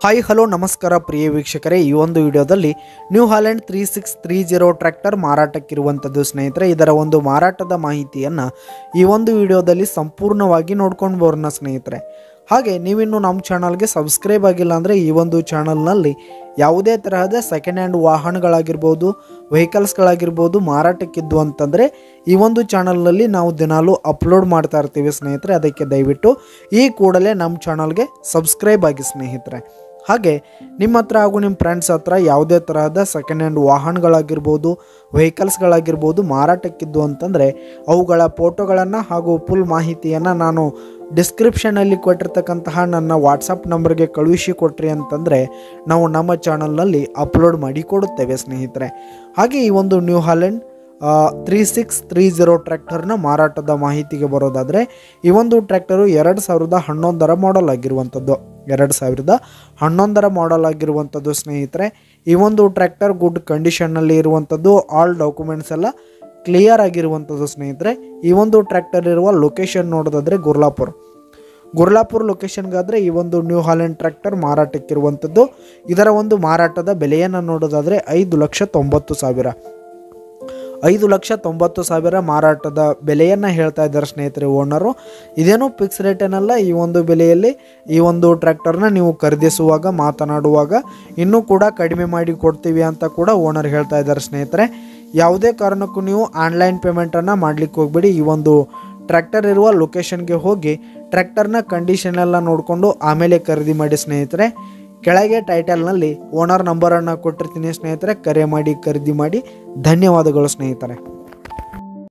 hi hello ನಮಸ್ಕಾರ ಪ್ರಿಯ ವೀಕ್ಷಕರೇ ಈ ಒಂದು ವಿಡಿಯೋದಲ್ಲಿ New Holland three six three zero tractor ಮಾರಾಟಕ್ಕಿರುವಂಥದ್ದು ಸ್ನೇಹಿತರೆ ಇದರ ಒಂದು ಮಾರಾಟದ ಮಾಹಿತಿಯನ್ನು ಈ ಒಂದು ವಿಡಿಯೋದಲ್ಲಿ ಸಂಪೂರ್ಣವಾಗಿ ನೋಡ್ಕೊಂಡು ಬರೋಣ ಸ್ನೇಹಿತರೆ ಹಾಗೆ ನೀವಿನ್ನು ನಮ್ಮ ಚಾನಲ್ಗೆ ಸಬ್ಸ್ಕ್ರೈಬ್ ಆಗಿಲ್ಲ ಅಂದರೆ ಈ ಒಂದು ಚಾನಲ್ನಲ್ಲಿ ಯಾವುದೇ ತರಹದ ಸೆಕೆಂಡ್ ಹ್ಯಾಂಡ್ ವಾಹನಗಳಾಗಿರ್ಬೋದು ವೆಹಿಕಲ್ಸ್ಗಳಾಗಿರ್ಬೋದು ಮಾರಾಟಕ್ಕಿದ್ದು ಅಂತಂದರೆ ಈ ಒಂದು ಚಾನಲ್ನಲ್ಲಿ ನಾವು ದಿನಾಲೂ ಅಪ್ಲೋಡ್ ಮಾಡ್ತಾ ಇರ್ತೀವಿ ಸ್ನೇಹಿತರೆ ಅದಕ್ಕೆ ದಯವಿಟ್ಟು ಈ ಕೂಡಲೇ ನಮ್ಮ ಚಾನಲ್ಗೆ ಸಬ್ಸ್ಕ್ರೈಬ್ ಆಗಿ ಸ್ನೇಹಿತರೆ ಹಾಗೆ ನಿಮ್ಮ ಹತ್ರ ಹಾಗೂ ನಿಮ್ಮ ಫ್ರೆಂಡ್ಸ್ ಹತ್ರ ಯಾವುದೇ ತರಹದ ಸೆಕೆಂಡ್ ಹ್ಯಾಂಡ್ ವಾಹನಗಳಾಗಿರ್ಬೋದು ವೆಹಿಕಲ್ಸ್ಗಳಾಗಿರ್ಬೋದು ಮಾರಾಟಕ್ಕಿದ್ದು ಅಂತಂದರೆ ಅವುಗಳ ಫೋಟೋಗಳನ್ನು ಹಾಗೂ ಫುಲ್ ಮಾಹಿತಿಯನ್ನು ನಾನು ಡಿಸ್ಕ್ರಿಪ್ಷನಲ್ಲಿ ಕೊಟ್ಟಿರ್ತಕ್ಕಂತಹ ನನ್ನ ವಾಟ್ಸಪ್ ನಂಬರ್ಗೆ ಕಳುಹಿಸಿ ಕೊಟ್ರಿ ಅಂತಂದರೆ ನಾವು ನಮ್ಮ ಚಾನಲ್ನಲ್ಲಿ ಅಪ್ಲೋಡ್ ಮಾಡಿ ಕೊಡುತ್ತೇವೆ ಸ್ನೇಹಿತರೆ ಹಾಗೆ ಈ ಒಂದು New Holland three six three zero ಟ್ರ್ಯಾಕ್ಟರ್ನ ಮಾರಾಟದ ಮಾಹಿತಿಗೆ ಬರೋದಾದರೆ ಈ ಒಂದು ಟ್ರ್ಯಾಕ್ಟರು ಎರಡು ಸಾವಿರದ ಹನ್ನೊಂದರ ಮಾಡೆಲ್ ಆಗಿರುವಂಥದ್ದು ಎರಡು ಸಾವಿರದ ಹನ್ನೊಂದರ ಮಾಡೆಲ್ ಆಗಿರುವಂಥದ್ದು ಸ್ನೇಹಿತರೆ ಈ ಒಂದು ಟ್ರ್ಯಾಕ್ಟರ್ ಗುಡ್ ಕಂಡೀಷನ್ನಲ್ಲಿ ಇರುವಂಥದ್ದು ಆಲ್ ಡಾಕ್ಯುಮೆಂಟ್ಸ್ ಎಲ್ಲ ಕ್ಲಿಯರ್ ಆಗಿರುವಂಥದ್ದು ಸ್ನೇಹಿತರೆ ಈ ಒಂದು ಟ್ರ್ಯಾಕ್ಟರ್ ಇರುವ ಲೊಕೇಶನ್ ನೋಡೋದಾದರೆ ಗುರ್ಲಾಪುರ್ ಗುರ್ಲಾಪುರ್ ಲೊಕೇಶನ್ಗಾದರೆ ಈ ಒಂದು ನ್ಯೂ ಹಾಲೆಂಡ್ ಟ್ರ್ಯಾಕ್ಟರ್ ಮಾರಾಟಕ್ಕಿರುವಂಥದ್ದು ಇದರ ಒಂದು ಮಾರಾಟದ ಬೆಲೆಯನ್ನು ನೋಡೋದಾದರೆ ಐದು ಲಕ್ಷ ತೊಂಬತ್ತು ಸಾವಿರ ಐದು ಲಕ್ಷ ತೊಂಬತ್ತು ಸಾವಿರ ಮಾರಾಟದ ಬೆಲೆಯನ್ನು ಹೇಳ್ತಾ ಇದ್ದಾರೆ ಸ್ನೇಹಿತರೆ ಓನರು ಇದೇನು ಫಿಕ್ಸ್ ರೇಟ್ ಏನಲ್ಲ ಈ ಒಂದು ಬೆಲೆಯಲ್ಲಿ ಈ ಒಂದು ಟ್ರ್ಯಾಕ್ಟರ್ನ ನೀವು ಖರೀದಿಸುವಾಗ ಮಾತನಾಡುವಾಗ ಇನ್ನೂ ಕೂಡ ಕಡಿಮೆ ಮಾಡಿ ಕೊಡ್ತೀವಿ ಅಂತ ಕೂಡ ಓನರ್ ಹೇಳ್ತಾ ಇದ್ದಾರೆ ಸ್ನೇಹಿತರೆ ಯಾವುದೇ ಕಾರಣಕ್ಕೂ ನೀವು ಆನ್ಲೈನ್ ಪೇಮೆಂಟನ್ನು ಮಾಡಲಿಕ್ಕೆ ಹೋಗ್ಬೇಡಿ ಈ ಒಂದು ಟ್ರ್ಯಾಕ್ಟರ್ ಇರುವ ಲೊಕೇಶನ್ಗೆ ಹೋಗಿ ಟ್ರ್ಯಾಕ್ಟರ್ನ ಕಂಡೀಷನ್ ಎಲ್ಲ ನೋಡಿಕೊಂಡು ಆಮೇಲೆ ಖರೀದಿ ಮಾಡಿ ಸ್ನೇಹಿತರೆ ಕೆಳಗೆ ಟೈಟಲ್ನಲ್ಲಿ ಓನರ್ ನಂಬರನ್ನು ಕೊಟ್ಟಿರ್ತೀನಿ ಸ್ನೇಹಿತರೆ ಕರೆ ಮಾಡಿ ಖರೀದಿ ಮಾಡಿ ಧನ್ಯವಾದಗಳು ಸ್ನೇಹಿತರೆ